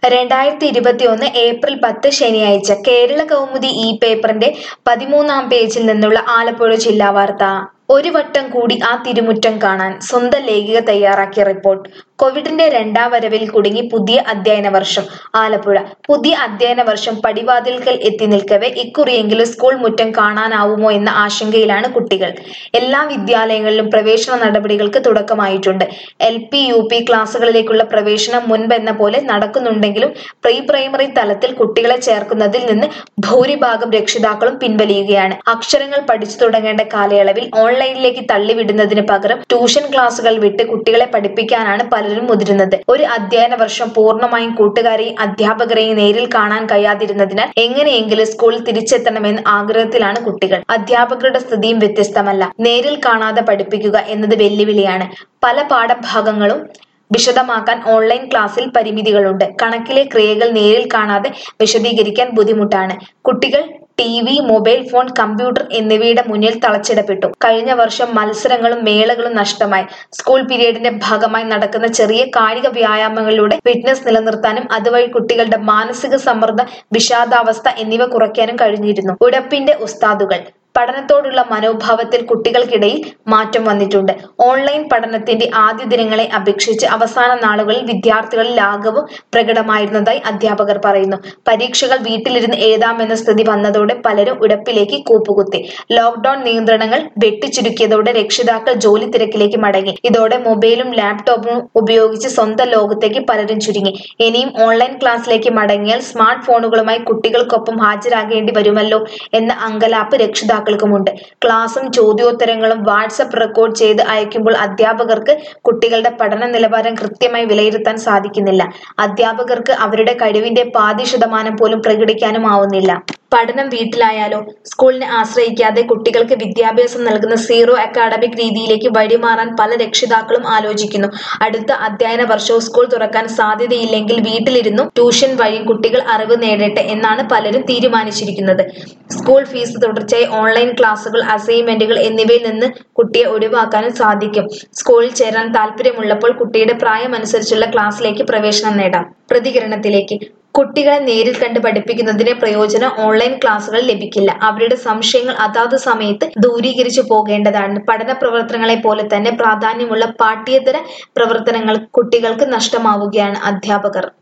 രണ്ടായിരത്തി ഇരുപത്തിയൊന്ന് ഏപ്രിൽ പത്ത് ശനിയാഴ്ച കേരള കൗമുദി ഈ പേപ്പറിന്റെ പതിമൂന്നാം പേജിൽ നിന്നുള്ള ആലപ്പുഴ ജില്ലാ വാർത്ത ഒരു വട്ടം കൂടി ആ തിരുമുറ്റം കാണാൻ സ്വന്തം ലേഖിക തയ്യാറാക്കിയ റിപ്പോർട്ട് കോവിഡിന്റെ രണ്ടാം വരവിൽ കുടുങ്ങി പുതിയ അധ്യയന വർഷം ആലപ്പുഴ പുതിയ അധ്യയന വർഷം പടിവാതിൽക്കൽ എത്തി നിൽക്കവെ ഇക്കുറിയെങ്കിലും സ്കൂൾ മുറ്റം കാണാനാവുമോ എന്ന ആശങ്കയിലാണ് കുട്ടികൾ എല്ലാ വിദ്യാലയങ്ങളിലും പ്രവേശന നടപടികൾക്ക് തുടക്കമായിട്ടുണ്ട് എൽ പി യു പി ക്ലാസുകളിലേക്കുള്ള പ്രവേശനം മുൻപെന്ന പോലെ നടക്കുന്നുണ്ടെങ്കിലും പ്രീ പ്രൈമറി തലത്തിൽ കുട്ടികളെ ചേർക്കുന്നതിൽ നിന്ന് ഭൂരിഭാഗം രക്ഷിതാക്കളും പിൻവലിയുകയാണ് അക്ഷരങ്ങൾ പഠിച്ചു തുടങ്ങേണ്ട കാലയളവിൽ ഓൺലൈനിലേക്ക് തള്ളിവിടുന്നതിന് പകരം ട്യൂഷൻ ക്ലാസുകൾ വിട്ട് കുട്ടികളെ പഠിപ്പിക്കാനാണ് പലരും മുതിരുന്നത് ഒരു അധ്യയന വർഷം പൂർണ്ണമായും കൂട്ടുകാരെയും അധ്യാപകരെയും നേരിൽ കാണാൻ കഴിയാതിരുന്നതിനാൽ എങ്ങനെയെങ്കിലും സ്കൂളിൽ തിരിച്ചെത്തണമെന്ന് ആഗ്രഹത്തിലാണ് കുട്ടികൾ അധ്യാപകരുടെ സ്ഥിതിയും വ്യത്യസ്തമല്ല നേരിൽ കാണാതെ പഠിപ്പിക്കുക എന്നത് വെല്ലുവിളിയാണ് പല പാഠഭാഗങ്ങളും വിശദമാക്കാൻ ഓൺലൈൻ ക്ലാസ്സിൽ പരിമിതികളുണ്ട് കണക്കിലെ ക്രിയകൾ നേരിൽ കാണാതെ വിശദീകരിക്കാൻ ബുദ്ധിമുട്ടാണ് കുട്ടികൾ T V mobile phone computer എന്നിവയുടെ മുന്നിൽ തളച്ചിടപ്പെട്ടു കഴിഞ്ഞ വർഷം മത്സരങ്ങളും മേളകളും നഷ്ടമായി സ്കൂൾ പീരീഡിന്റെ ഭാഗമായി നടക്കുന്ന ചെറിയ കായിക വ്യായാമങ്ങളിലൂടെ ഫിറ്റ്നസ് നിലനിർത്താനും അതുവഴി കുട്ടികളുടെ മാനസിക സമ്മർദ്ദ വിഷാദാവസ്ഥ എന്നിവ കുറയ്ക്കാനും കഴിഞ്ഞിരുന്നു ഉടപ്പിന്റെ ഉസ്താദുകൾ പഠനത്തോടുള്ള മനോഭാവത്തിൽ കുട്ടികൾക്കിടയിൽ മാറ്റം വന്നിട്ടുണ്ട് ഓൺലൈൻ പഠനത്തിന്റെ ആദ്യ ദിനങ്ങളെ അപേക്ഷിച്ച് അവസാന നാളുകളിൽ വിദ്യാർത്ഥികളിൽ ലാഘവം പ്രകടമായിരുന്നതായി അധ്യാപകർ പറയുന്നു പരീക്ഷകൾ വീട്ടിലിരുന്ന് എഴുതാമെന്ന സ്ഥിതി വന്നതോടെ പലരും ഉടപ്പിലേക്ക് കൂപ്പുകുത്തി ലോക്ഡൌൺ നിയന്ത്രണങ്ങൾ വെട്ടിച്ചുരുക്കിയതോടെ രക്ഷിതാക്കൾ ജോലി തിരക്കിലേക്ക് മടങ്ങി ഇതോടെ മൊബൈലും ലാപ്ടോപ്പും ഉപയോഗിച്ച് സ്വന്തം ലോകത്തേക്ക് പലരും ചുരുങ്ങി ഇനിയും ഓൺലൈൻ ക്ലാസ്സിലേക്ക് മടങ്ങിയാൽ സ്മാർട്ട് ഫോണുകളുമായി കുട്ടികൾക്കൊപ്പം ഹാജരാകേണ്ടി വരുമല്ലോ എന്ന അങ്കലാപ്പ് രക്ഷിതാക്കൾക്കുമുണ്ട് ക്ലാസും ചോദ്യോത്തരങ്ങളും വാട്സപ്പ് റെക്കോർഡ് ചെയ്ത് അയക്കുമ്പോൾ അധ്യാപകർക്ക് കുട്ടികളുടെ പഠന നിലവാരം കൃത്യമായി വിലയിരുത്താൻ സാധിക്കുന്നില്ല അധ്യാപകർക്ക് അവരുടെ കഴിവിന്റെ പാതി ശതമാനം പോലും പ്രകടിക്കാനും ആവുന്നില്ല പഠനം വീട്ടിലായാലോ സ്കൂളിനെ ആശ്രയിക്കാതെ കുട്ടികൾക്ക് വിദ്യാഭ്യാസം നൽകുന്ന സീറോ അക്കാഡമിക് രീതിയിലേക്ക് വഴിമാറാൻ പല രക്ഷിതാക്കളും ആലോചിക്കുന്നു അടുത്ത അധ്യയന വർഷവും സ്കൂൾ തുറക്കാൻ സാധ്യതയില്ലെങ്കിൽ വീട്ടിലിരുന്നും ട്യൂഷൻ വഴിയും കുട്ടികൾ അറിവ് നേടട്ടെ എന്നാണ് പലരും തീരുമാനിച്ചിരിക്കുന്നത് സ്കൂൾ ഫീസ് തുടർച്ചയായി ഓൺലൈൻ ക്ലാസുകൾ അസൈൻമെന്റുകൾ എന്നിവയിൽ നിന്ന് കുട്ടിയെ ഒഴിവാക്കാനും സാധിക്കും സ്കൂളിൽ ചേരാൻ താല്പര്യമുള്ളപ്പോൾ കുട്ടിയുടെ പ്രായമനുസരിച്ചുള്ള ക്ലാസ്സിലേക്ക് പ്രവേശനം നേടാം പ്രതികരണത്തിലേക്ക് കുട്ടികളെ നേരിൽ കണ്ട് പഠിപ്പിക്കുന്നതിന് പ്രയോജനം ഓൺലൈൻ ക്ലാസുകൾ ലഭിക്കില്ല അവരുടെ സംശയങ്ങൾ അതാത് സമയത്ത് ദൂരീകരിച്ചു പോകേണ്ടതാണ് പഠന പ്രവർത്തനങ്ങളെ പോലെ തന്നെ പ്രാധാന്യമുള്ള പാഠ്യേതര പ്രവർത്തനങ്ങൾ കുട്ടികൾക്ക് നഷ്ടമാവുകയാണ് അധ്യാപകർ